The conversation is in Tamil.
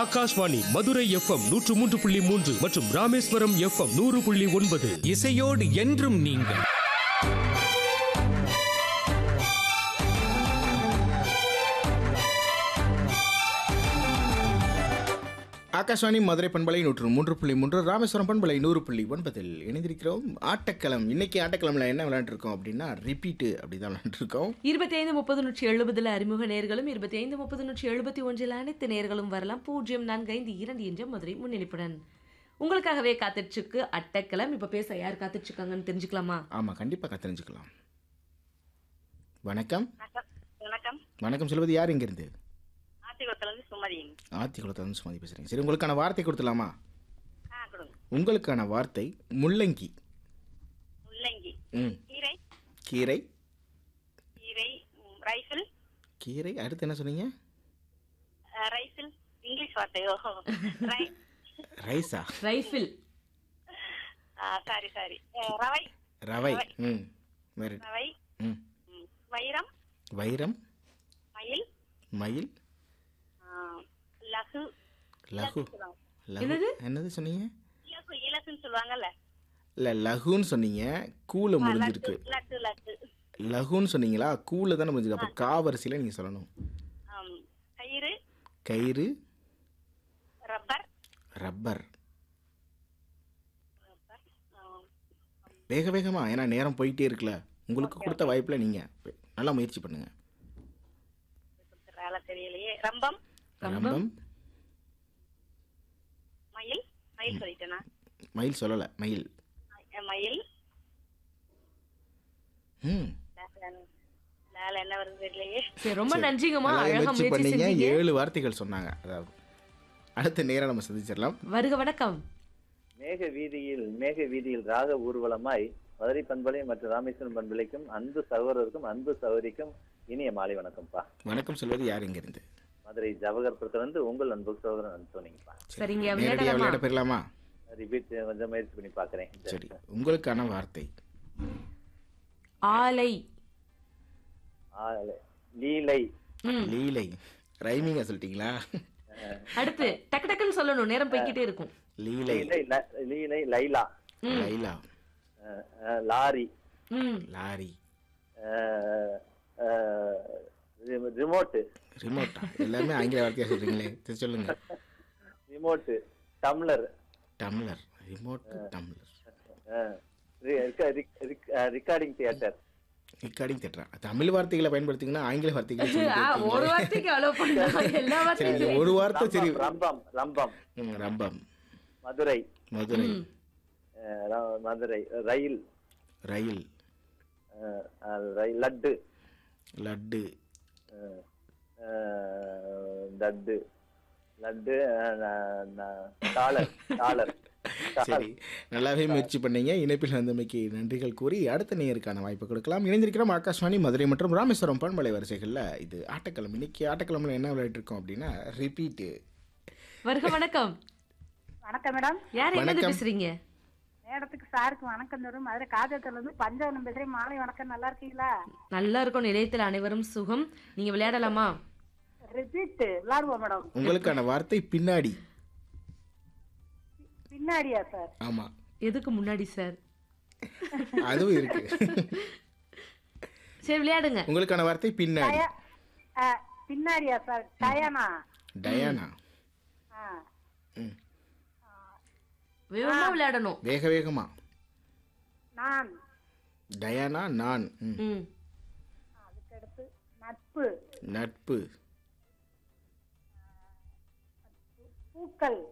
ஆகாஷ்வாணி மதுரை எஃப்எம் நூற்று மூன்று புள்ளி மூன்று மற்றும் ராமேஸ்வரம் எஃப்எம் நூறு புள்ளி ஒன்பது இசையோடு என்றும் நீங்கள் ஆகாஷ்வாணி மதுரை பண்பலை நூற்று மூன்று புள்ளி மூன்று ராமேஸ்வரம் பண்பலை நூறு புள்ளி ஒன்பதில் இணைந்திருக்கிறோம் ஆட்டக்களம் இன்னைக்கு ஆட்டக்களம்ல என்ன விளையாண்டுருக்கோம் அப்படின்னா ரிப்பீட்டு அப்படி தான் விளையாண்டுருக்கோம் இருபத்தி ஐந்து முப்பது நூற்றி எழுபதுல அறிமுக நேர்களும் இருபத்தி ஐந்து முப்பது நூற்றி எழுபத்தி ஒன்றில் அனைத்து நேர்களும் வரலாம் பூஜ்ஜியம் நான்கு ஐந்து இரண்டு என்ற மதுரை முன்னிலைப்புடன் உங்களுக்காகவே காத்துட்ருக்கு அட்டக்கிழம் இப்ப பேச யார் காத்துட்ருக்காங்கன்னு தெரிஞ்சுக்கலாமா ஆமாம் கண்டிப்பாக தெரிஞ்சுக்கலாம் வணக்கம் வணக்கம் வணக்கம் வணக்கம் சொல்வது யார் இங்கேருந்து ஆத்திகுளத்துலேருந்து சுமதிங்க ஆத்திக்குளத்துலேருந்து சுமதி பேசுகிறேங்க சரி உங்களுக்கான வார்த்தை கொடுத்துலாமா ஆ கொடுங்க உங்களுக்கான வார்த்தை முள்ளங்கி முள்ளங்கி ம் கீரை கீரை கீரை ம், ரைஃபிள் கீரை அடுத்து என்ன சொன்னீங்க ஆ, ரைஃபிள் இங்கிலீஷ் வார்த்தையோ ரை ரைஸா ரைஃபிள் ஆ, சாரி சாரி ஆ, ரவை ரவை ம் வேறு ரவை ம் ம், வைரம் வைரம் மயில் மயில் ஆ, லகு லகு சொல்லுவாங்க. லகு என்னது சொன்னீங்க இலக்கு இலக்குன்னு சொல்லுவாங்கல்ல இல்லை லகுன்னு சொன்னீங்க கூல முடிஞ்சிருக்கு லட்டு லட்டு லகுன்னு சொன்னீங்களா கூல தானே முடிஞ்சிருக்கு அப்போ காவரிசையில் நீங்கள் சொல்லணும் ஆம், கயிறு கயிறு ரப்பர் ரப்பர் ரப்பர் ஆ, வேக வேகமாக ஏன்னா நேரம் போயிட்டே இருக்குல்ல உங்களுக்கு கொடுத்த வாய்ப்பில் நீங்கள் நல்லா முயற்சி பண்ணுங்க கொடுத்த வேலை தெரியலையே ரம்பம் ரம்பம் மயில் மயில் சொல்லிட்டேனா மயில் சொல்லலை மயில் ஆ, மயில் ம் வேலை என்ன வருது தெரியலையே சரி ரொம்ப நன்றிங்கம்மா நல்லா அழகா முயற்சி முயற்சி பண்ணீங்க செஞ்சீங்க ஏழு வார்த்தைகள் சொன்னாங்க அதாவது அடுத்த நேரம் நம்ம சந்திச்சிடலாம் வருக வணக்கம் மேக வீதியில் மேக வீதியில் ராக ஊர்வலமாய் மதுரை பண்பலை மற்றும் ராமேஸ்வரம் பண்பலைக்கும் அன்பு சகோதரருக்கும் அன்பு சகோதரிக்கும் இனிய மாலை வணக்கம்ப்பா வணக்கம் சொல்வது யார் இங்கிருந்து மதுரை ஜவஹர்புரத்துல இருந்து உங்கள் அன்பு சகோதரன் அனுப்பினீங்கப்பா சரிங்க நேரடியாக விளையாடலாமா விளையாட பெறலாமா ரிப்பீட் கொஞ்சம் முயற்சி பண்ணி பாக்குறேன் சரி உங்களுக்கான வார்த்தை ஆலை ஆ, லீலை ம் லீலை ரைமிங்கா சொல்லிட்டீங்களா அடுத்து டக்கு டக்குன்னு சொல்லணும் நேரம் போய்க்கிட்டே இருக்கும் லீலை லீலை ல- லீலை லைலா லைலா அஹ், அஹ், லாரி ம் லாரி அஹ், அஹ், ரி- ரிமோட்டு ரிமோட்டா எல்லாமே ஆங்கில வார்த்தையா சொல்றீங்களே சரி சொல்லுங்க remote tumbler tumbler remote tumbler அஹ், ரி- ரிக்க- ரிக்- ரிக்- அஹ், ரிக்கார்டிங் தியேட்டர் ரெக்கார்டிங் தேட்டரா தமிழ் வார்த்தைகளை பயன்படுத்திங்கன்னா ஆங்கில வார்த்தைகளை சொல்லிட்டே ஆ, இருக்கீங்க. ஒரு வார்த்தைக்கு அலோவ் பண்ணலாம் எல்லா சரி வார்த்தையும் இந்த ஒரு வார்த்தை சரி ரம்பம் ரம்பம் ம், ரம்பம் மதுரை மதுரை அஹ், ர- மதுரை ரயில் ரயில் அஹ், அஹ், ரயில் லட்டு லட்டு அஹ், அஹ், லட்டு லட்டு அஹ், ந- ந- டாலர் டாலர் சரி நல்லாவே முயற்சி பண்ணீங்க இணைப்பில் வந்தமைக்கு நன்றிகள் கூறி அடுத்த நேயருக்கான வாய்ப்பு கொடுக்கலாம் இணைந்திருக்கிறோம் ஆகாஷ்வாணி மதுரை மற்றும் ராமேஸ்வரம் பண்பலை வரிசைகளில் இது ஆட்டக்கிழமை இன்னைக்கு ஆட்டக்கிழமையில் என்ன விளையாட்டு இருக்கோம் அப்படின்னா ரிப்பீட்டு வருக வணக்கம் வணக்கம் மேடம் யார் என்னது வணக்கம். பேசுறீங்க மேடத்துக்கு சாருக்கு வணக்கம் தரும் மதுரை காஜத்துல இருந்து பஞ்சவனம் பேசுறேன் மாலை வணக்கம் நல்லா இருக்கீங்களா நல்லா இருக்கும் நிலையத்தில் அனைவரும் சுகம் நீங்க விளையாடலாமா ரிப்பீட் விளாடுவோம் மேடம் உங்களுக்கான வார்த்தை பின்னாடி பின்னாடியா சார் ஆமாம் எதுக்கு முன்னாடி சார் அதுவும் இருக்கு சரி விளையாடுங்க உங்களுக்கான வார்த்தை பின்னாடி பின்னாடியா சார் டயானா டயானா ஆ. ம் வேகமா விளையாடணும் வேக வேகமா நான் டயானா நான் ம். ம் அதுக்கடுத்து நட்பு நட்பு பூக்கள்